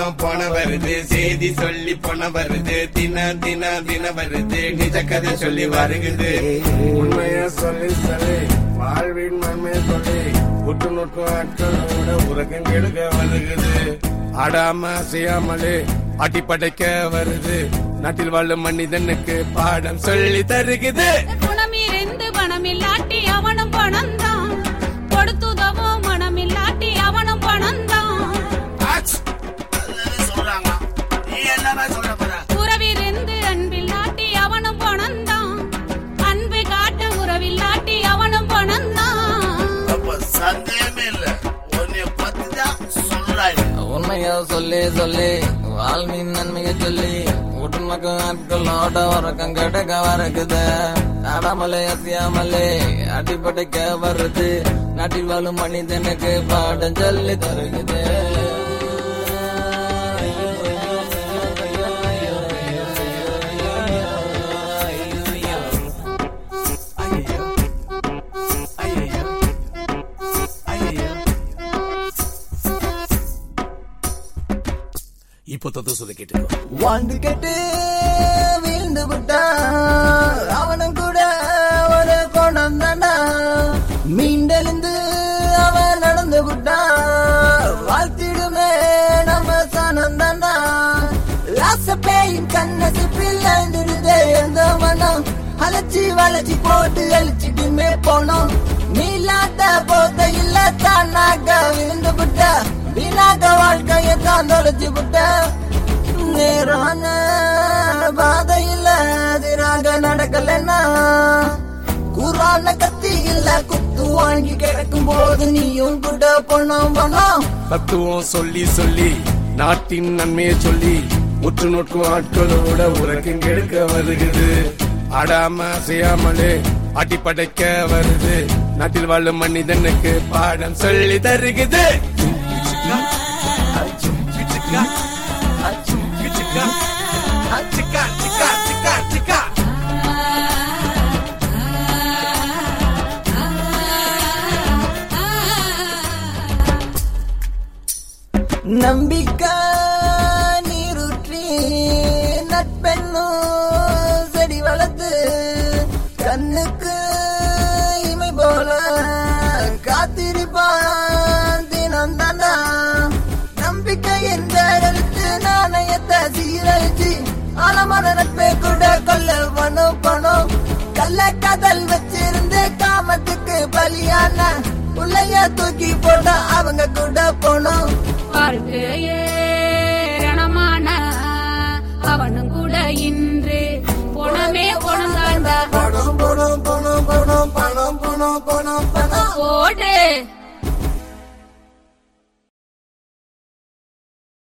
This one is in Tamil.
பணம் போன வருது செய்தி சொல்லி போன வருது தின தின தின வருது நிஜ கதை சொல்லி வருகுது உண்மைய சொல்லி சொல்லி வாழ்வின் நன்மை சொல்லி உற்று நோக்கும் ஆட்களோட உலகம் கெடுக்க வருகுது ஆடாம செய்யாமலே அடி படைக்க வருது நாட்டில் வாழும் மனிதனுக்கு பாடம் சொல்லி தருகுது குணமிருந்து பணமில்லாட்டி அவனும் பணம்தான் கொடுத்துதவும் மனமில்லாட்டி அவனும் பணம்தான் சொல்றாங்க நீ என்னமே சொல்ல போற உறவிருந்து அன்பில்லாட்டி அவனும் பணம்தான் அன்பு காட்ட உறவில்லாட்டி அவனும் பணம்தான் அப்ப சந்தேகமே இல்ல உன்னை பத்தி தான் சொல்றாங்க உண்மைய சொல்லி சொல்லி வாழ்வின் நன்மையை சொல்லி ஒட்டுமக்க ஆட்களோட உறக்கம் கெடுக்க வருகுது ஆடாமலே அசையாமலே அடிப்படைக்க வருது நாட்டில் வாழும் மனிதனுக்கு பாடம் சொல்லி தருகுது இப்போ தத்து சொல்லி கேட்டுக்கோ வாழ்ந்து கெட்டு வீழ்ந்து விட்டான் அவனும் கூட ஒரு குணம் தானா மீண்டெழுந்து அவன் நடந்து விட்டான் வாழ்த்திடுமே நம்ம சனம் தானா பேயின் கண்ணசு பிள்ளைந்துடுதே எந்த மனம் அழைச்சி வளைச்சி போட்டு அழிச்சிட்டுமே போனோம் நீலாட்ட போத இல்ல தானாக விழுந்து விட்ட வீணாக வாழ்க்கையை தான் தொலைச்சு விட்ட நேரான பாதையில எதிராக நடக்கலன்னா குரான கத்தி இல்ல குத்து வாங்கி கிடக்கும் போது நீயும் கூட பணம் பணம் தத்துவம் சொல்லி சொல்லி நாட்டின் நன்மையை சொல்லி உற்று நோக்கும் ஆட்களோட உலகம் கெடுக்க வருகிறது ஆடாம செய்யாமலே அடி படைக்க வருது நாட்டில் வாழும் மனிதனுக்கு பாடம் சொல்லி தருகுது நம்பிக்கை நீருற்றி நட்பெண்ணும் செடி வளர்த்து கண்ணுக்கு இமை போல காத்திருப்பான் தினம் தானா நம்பிக்கை என்ற எழுத்து நாணயத்தை சீரழிச்சு ஆழமான நட்பை கூட கொல்ல பணம் பணம் கள்ள கதல் வச்சிருந்து காமத்துக்கு பலியான உள்ளைய தூக்கி போட்ட அவங்க கூட போனோம் வாழ்க்கையே ரணமான அவனும் கூட இன்று பணமே பணம் பணம் பணம் பணம் பணம் பணம் பணம் பணம் பணம் போடு